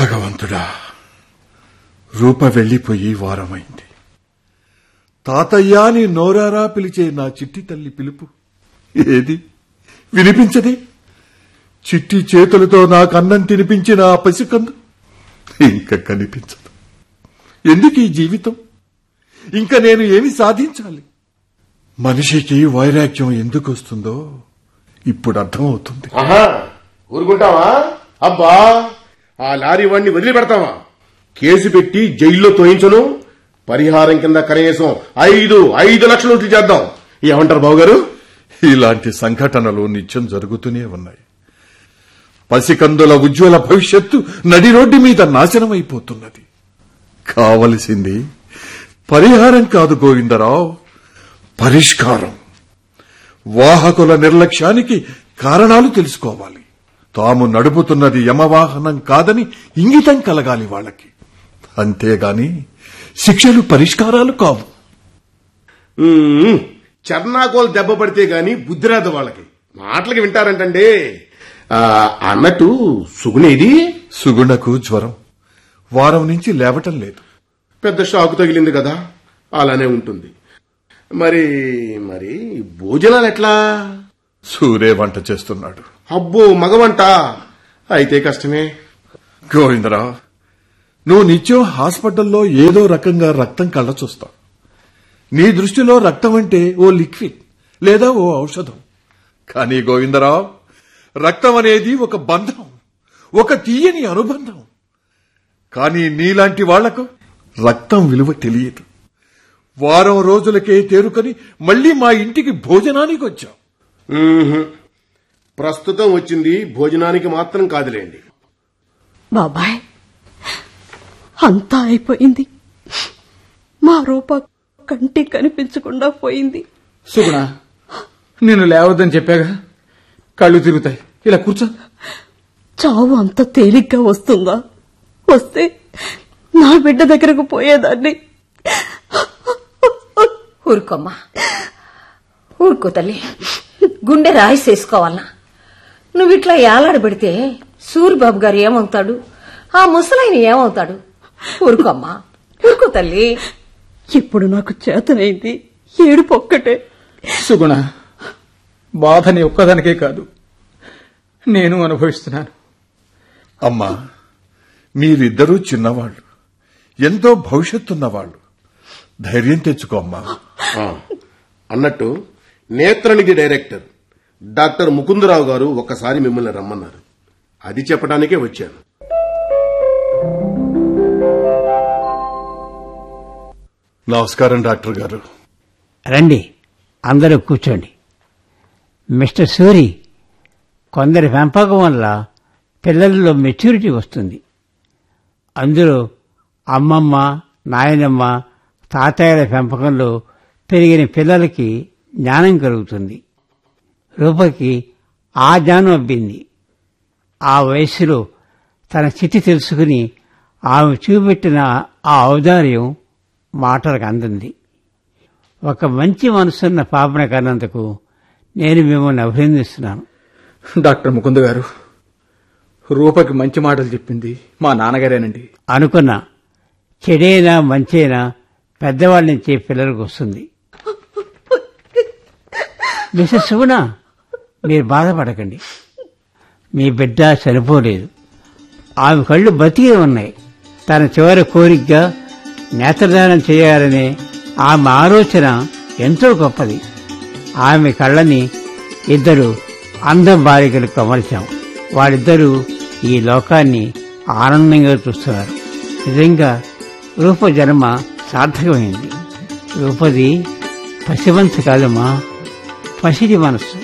భగవంతుడా రూప వెళ్లిపోయి వారమైంది తాతయ్య అని నోరారా పిలిచే నా చిట్టి తల్లి పిలుపు ఏది వినిపించదే చిట్టి చేతులతో నాకు అన్నం తినిపించిన ఆ పసికందు ఇంకా కనిపించదు ఎందుకు ఈ జీవితం ఇంకా నేను ఏమి సాధించాలి మనిషికి వైరాగ్యం ఎందుకు వస్తుందో ఇప్పుడు అర్థమవుతుంది ఆహా ఊరుకుంటావా అబ్బా ఆ లారీ వాడిని వదిలిపెడతావా కేసు పెట్టి జైల్లో తోయించను పరిహారం కింద కనీసం ఐదు ఐదు లక్షలు వసూలు చేద్దాం ఏమంటారు బాబు గారు ఇలాంటి సంఘటనలు నిత్యం జరుగుతూనే ఉన్నాయి పసికందుల ఉజ్వల భవిష్యత్తు నడి రోడ్డు మీద నాశనమైపోతున్నది కావలసింది పరిహారం కాదు గోవిందరావు పరిష్కారం వాహకుల నిర్లక్ష్యానికి కారణాలు తెలుసుకోవాలి తాము నడుపుతున్నది యమవాహనం కాదని ఇంగితం కలగాలి వాళ్ళకి అంతేగాని శిక్షలు పరిష్కారాలు కావు ఉమ్, చర్నాకోలు దెబ్బ పడితే గాని బుద్ధి రాదు వాళ్ళకి మాటలకి వింటారంటండి ఆ, అన్నట్టు సుగునేది సుగుణకు జ్వరం వారం నుంచి లేవటం లేదు పెద్ద షాకు తగిలింది కదా అలానే ఉంటుంది మరి మరి భోజనాలు ఎట్లా సూరే వంట చేస్తున్నాడు అబ్బో మగవంట అయితే కష్టమే గోవిందరావు నువ్వు నిత్యం హాస్పిటల్లో ఏదో రకంగా రక్తం కళ్ళ చూస్తావు నీ దృష్టిలో రక్తం అంటే ఓ లిక్విడ్ లేదా ఓ ఔషధం కానీ గోవిందరావు రక్తం అనేది ఒక బంధం ఒక తీయని అనుబంధం కానీ నీలాంటి వాళ్లకు రక్తం విలువ తెలియదు వారం రోజులకే తేరుకొని మళ్లీ మా ఇంటికి భోజనానికి వచ్చావు మ్మ్హ్మ్. ప్రస్తుతం వచ్చింది భోజనానికి మాత్రం కాదులేండి బాబాయ్ అంతా అయిపోయింది మా రూప కంటికి కనిపించకుండా పోయింది సుగుణ నేను లేవద్దని చెప్పాగా కళ్ళు తిరుగుతాయి ఇలా కూర్చో చావు అంత తేలిగ్గా వస్తుందా వస్తే నా బిడ్డ దగ్గరకు పోయేదాన్ని ఊరుకోమ్మా ఊరుకో తల్లి గుండె రాయిసేసుకోవాలనా నువ్వు ఇట్లా ఏలాడబెడితే సూరిబాబు గారు ఏమవుతాడు ఆ ముసలాయన ఏమవుతాడు ఊరుకోమ్మా ఊరుకో తల్లి ఇప్పుడు నాకు చేతనైంది ఏడుపు ఒక్కటే సుగుణ బాధ నీ ఒక్కదానికే కాదు నేను అనుభవిస్తున్నాను అమ్మా మీరిద్దరూ చిన్నవాళ్లు ఎంతో భవిష్యత్తున్నవాళ్లు ధైర్యం తెచ్చుకో అమ్మా ఆ, అన్నట్టు నేత్రనిధి డైరెక్టర్ డాక్టర్ ముకుందరావు గారు ఒక్కసారి మిమ్మల్ని రమ్మన్నారు అది చెప్పడానికే వచ్చాను నమస్కారం డాక్టర్ గారు రండి అందరూ కూర్చోండి మిస్టర్ సూరి కొందరి పెంపకం వల్ల పిల్లల్లో మెచ్యూరిటీ వస్తుంది అందులో అమ్మమ్మ నాయనమ్మ తాతయ్యల పెంపకంలో పెరిగిన పిల్లలకి జ్ఞానం కలుగుతుంది రూపకి ఆ జ్ఞానం అబ్బింది ఆ వయస్సులో తన స్థితి తెలుసుకుని ఆమె చూపెట్టిన ఆ ఔదార్యం మాటలకు అందింది ఒక మంచి మనసున్న పాపన కన్నందుకు నేను మిమ్మల్ని అభినందిస్తున్నాను డాక్టర్ ముకుంద్ గారు రూపకి మంచి మాటలు చెప్పింది మా నాన్నగారేనండి అనుకున్నా చెడైనా మంచైనా పెద్దవాళ్ళ నుంచి పిల్లలకు వస్తుంది మిస్సెస్ సుగుణ మీరు బాధపడకండి మీ బిడ్డ చనిపోలేదు ఆమె కళ్ళు బతికే ఉన్నాయి తన చివరి కోరికగా నేత్రదానం చేయాలనే ఆమె ఆలోచన ఎంతో గొప్పది ఆమె కళ్ళని ఇద్దరు అందం బాలికలకు అమర్చాం వాళ్ళిద్దరూ ఈ లోకాన్ని ఆనందంగా చూస్తున్నారు నిజంగా రూప జన్మ సార్థకమైంది రూపది పసివంశ కాదమ్మా పసిడి మనస్సు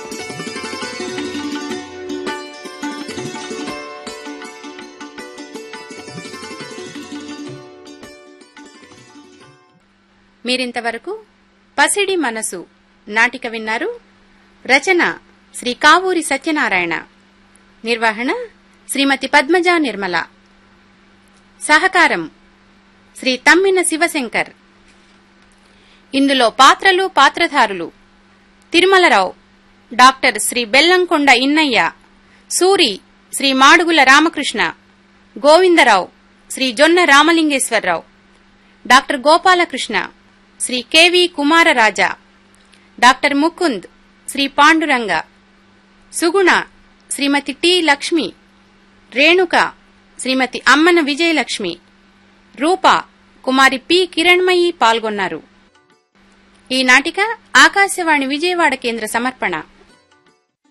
మీరింతవరకు పసిడి మనసు నాటిక విన్నారు రచన శ్రీ కావూరి సత్యనారాయణ నిర్వహణ శ్రీమతి పద్మజా నిర్మల సహకారం శ్రీ తమ్మిన శివశంకర్ ఇందులో పాత్రలు పాత్రధారులు Tirumalarao doctor Shri Bellamkonda Innaiah Suri Shri Madugula Ramakrishna Govindarao Shri Jonna Ramalingeswararao doctor Gopalakrishna Shri KV Kumararaja doctor Mukund Shri Panduranga Suguna Shrimati T Lakshmi Renuka Shrimati Ammana Vijayalakshmi Rupa Kumari P Kiranmayi పాల్గొన్నారు ఈ నాటిక ఆకాశవాణి విజయవాడ కేంద్ర సమర్పణ